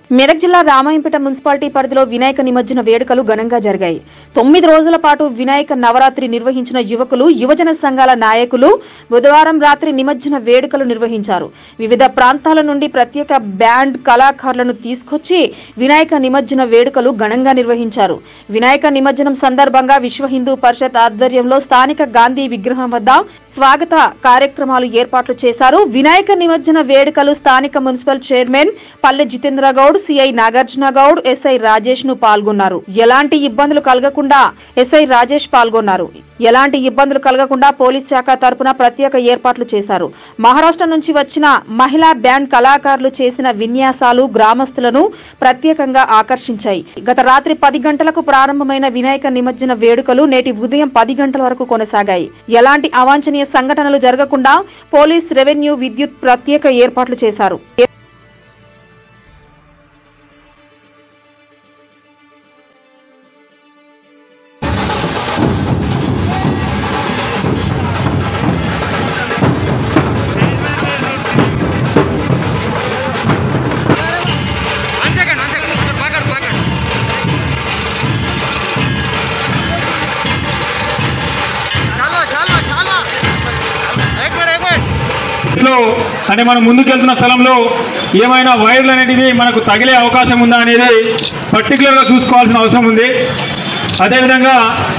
మెదక్ జిల్లా రామాయంపేట మున్సిపాలిటీ పరిధిలో వినాయక నిమజ్జన వేడుకలు ఘనంగా జరిగాయి తొమ్మిది రోజుల పాటు వినాయక నవరాత్రి నిర్వహించిన యువకులు యువజన సంఘాల నాయకులు బుధవారం రాత్రి నిమజ్జన వేడుకలు నిర్వహించారు వివిధ ప్రాంతాల నుండి ప్రత్యేక బ్యాండ్ కళాకారులను తీసుకొచ్చి వినాయక నిమజ్జన వేడుకలు ఘనంగా నిర్వహించారు వినాయక నిమజ్జనం సందర్భంగా విశ్వ హిందూ పరిషత్ ఆధ్వర్యంలో స్థానిక గాంధీ విగ్రహం వద్ద స్వాగత కార్యక్రమాలు ఏర్పాట్లు చేశారు వినాయక నిమజ్జన వేడుకలు స్థానిక municipal chairman Palle Jitendra Goud CI Nagarjuna Goud SI Rajesh ను పాల్గొన్నారు ఎలాంటి ఇబ్బందులు కలగకుండా ఎస్ఐ రాజేష్ పాల్గొన్నారు ఎలాంటి ఇబ్బందులు కలగకుండా పోలీస్ శాఖ తరపున ప్రత్యేక ఏర్పాట్లు చేశారు మహారాష్ట్ర నుంచి వచ్చిన మహిళా బ్యాండ్ కళాకారులు చేసిన విన్యాసాలు గ్రామస్తులను ప్రత్యేకంగా ఆకర్షించాయి గత రాత్రి పది గంటలకు ప్రారంభమైన వినాయక నిమజ్జన వేడుకలు నేటి ఉదయం పది గంటల వరకు కొనసాగాయి ఎలాంటి అవాంఛనీయ సంఘటనలు జరగకుండా పోలీస్ రెవెన్యూ విద్యుత్ ప్రత్యేక ఏర్పాట్లు చేశారు One second, one second. Placard, placard. చాలు చాలు చాలు एक मिनट एक मिनट లో అంటే మనం ముందుకెళ్తున్న స్థలంలో ఏమైనా వైర్లు అనేటివి మనకు తగిలే అవకాశం ఉందా అనేది పర్టికులర్గా చూసుకోవాల్సిన అవసరం ఉంది అదేవిధంగా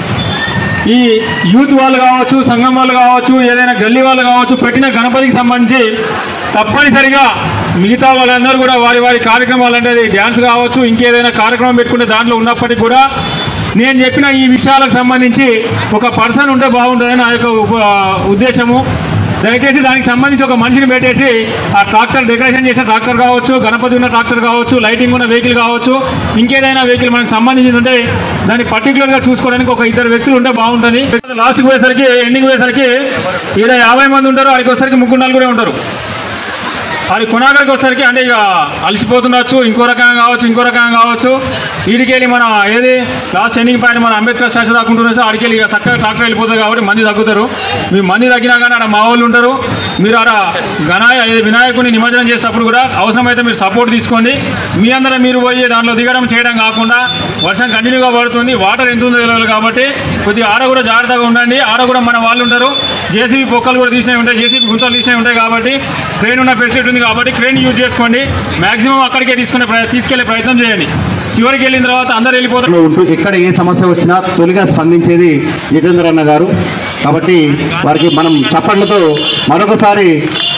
ఈ యూత్ వాళ్ళు కావచ్చు సంఘం వాళ్ళు కావచ్చు ఏదైనా గల్లీ వాళ్ళు కావచ్చు పెట్టిన గణపతికి సంబంధించి తప్పనిసరిగా మిగతా వాళ్ళందరూ కూడా వారి వారి కార్యక్రమాలు అంటే డ్యాన్స్ కావచ్చు ఇంకేదైనా కార్యక్రమం పెట్టుకునే దాంట్లో ఉన్నప్పటికీ కూడా నేను చెప్పిన ఈ విషయాలకు సంబంధించి ఒక పర్సన్ ఉంటే బాగుంటుందని నా యొక్క ఉప- ఉద్దేశము దయచేసి దానికి సంబంధించి ఒక మనిషిని పెట్టేసి ఆ ట్రాక్టర్ డెకరేషన్ చేసిన ట్రాక్టర్ కావచ్చు గణపతి ఉన్న ట్రాక్టర్ కావచ్చు లైటింగ్ ఉన్న వెహికల్ కావచ్చు ఇంకేదైనా వెహికల్ మనకు సంబంధించింది ఉంటే దాన్ని పర్టికులర్గా చూసుకోవడానికి ఒక ఇద్దరు వ్యక్తులు ఉంటే బాగుంటుంది లాస్ట్కి పోయేసరికి ఎండింగ్ పోయేసరికి ఈడ యాభై మంది ఉంటారు వారికి వచ్చేసరికి ముగ్గురు నలుగురే ఉంటారు అది కొనాగరికి వచ్చేసరికి అంటే ఇక అలసిపోతుండొచ్చు ఇంకో రకంగా కావచ్చు ఇంకో రకంగా కావచ్చు వీడికెళ్ళి మన ఏది లాస్ట్ ఎండింగ్ పాయింట్ మన అంబేద్కర్ స్టాచ్యూ దాకుంటున్నారు సార్ అడికెళ్ళి ఇక చక్కగా ట్రాక్టర్ వెళ్ళిపోతుంది కాబట్టి మంది తగ్గుతారు మీ మంది తగ్గినా కానీ ఆడ మా వాళ్ళు ఉంటారు మీరు ఆడ గణాయ ఏది వినాయకుడిని నిమజ్జనం చేసేటప్పుడు కూడా అవసరమైతే మీరు సపోర్ట్ తీసుకోండి మీ అందరం మీరు పోయి దాంట్లో దిగడం చేయడం కాకుండా వర్షం కంటిన్యూగా పడుతుంది వాటర్ ఎంత ఉందో తెలియదు కాబట్టి కొద్దిగా ఆడ కూడా జాగ్రత్తగా ఉండండి ఆడ కూడా మన వాళ్ళు ఉంటారు జేసీబీ పొక్కలు కూడా తీసినవి ఉంటాయి జేసీబీ గుంతలు తీసినవి ఉంటాయి కాబట్టి క్రెయిన్ ఉన్న ఫెసిలిటీ ఉంది కాబట్టి క్రెయిన్ యూజ్ చేసుకోండి మాక్సిమం అక్కడికే తీసుకునే ప్రయ- తీసుకెళ్లే ప్రయత్నం చేయండి చివరికి వెళ్ళిన తర్వాత అందరు వెళ్ళిపోతారు లో ఉంటూ ఎక్కడ ఏ సమస్య వచ్చినా తొలిగా స్పందించేది జితేంద్ర అన్న గారు కాబట్టి వారికి మనం చప్పట్లతో మరొకసారి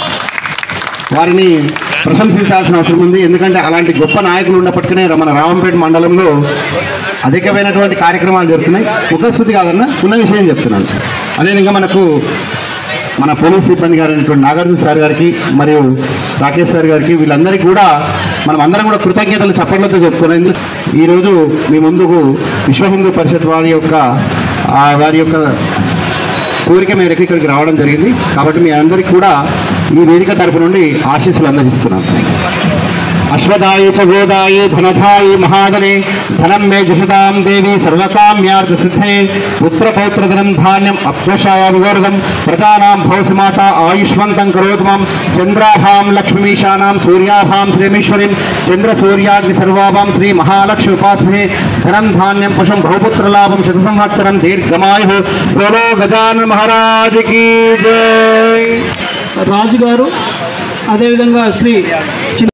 వారిని ప్రశంసించాల్సిన అవసరం ఉంది ఎందుకంటే అలాంటి గొప్ప నాయకులు ఉన్నప్పటికీ మన రామంపేట మండలంలో అధికమైనటువంటి కార్యక్రమాలు జరుగుతున్నాయి ముఖస్థుతి కాదన్న ఉన్న విషయం చెప్తున్నాను అదేవిధంగా మనకు మన పోలీస్ సిబ్బంది గారైనటువంటి నాగార్జున సార్ గారికి మరియు రాకేష్ సార్ గారికి వీళ్ళందరికీ కూడా మనం అందరం కూడా కృతజ్ఞతలు చప్పట్లతో చెప్పుకోలేదు ఈరోజు మీ ముందుకు విశ్వ హిందూ పరిషత్ వారి యొక్క ఆ వారి యొక్క కోరిక మేరకు ఇక్కడికి రావడం జరిగింది కాబట్టి మీ అందరికీ కూడా ఈ వేదిక తరపు నుండి ఆశీస్సులు అందజేస్తున్నాను అశ్వదాయ చ గోదాయ ధనధాయ మహాదనే ధనం మే జుషతాం దేవి సర్వకామ్యార్థ సిద్ధే పుత్రపౌత్రధనం ధాన్యం అప్యశాయ వివర్గం ప్రజానాం భవసమాత ఆయుష్మంతం కరోతు మాం చంద్రాభాం లక్ష్మీశానాం సూర్యాభాం శ్రీమేశ్వరీం చంద్ర సూర్యాగ్ని సర్వాభాం శ్రీ మహాలక్ష్మి ఉపాసనే ధనం ధాన్యం పశుం బహుపుత్రలాభం శత సంవత్సరం దీర్ఘమాయు బోలో గజాన మహారాజుకి జై రాజు గారు అదేవిధంగా శ్రీ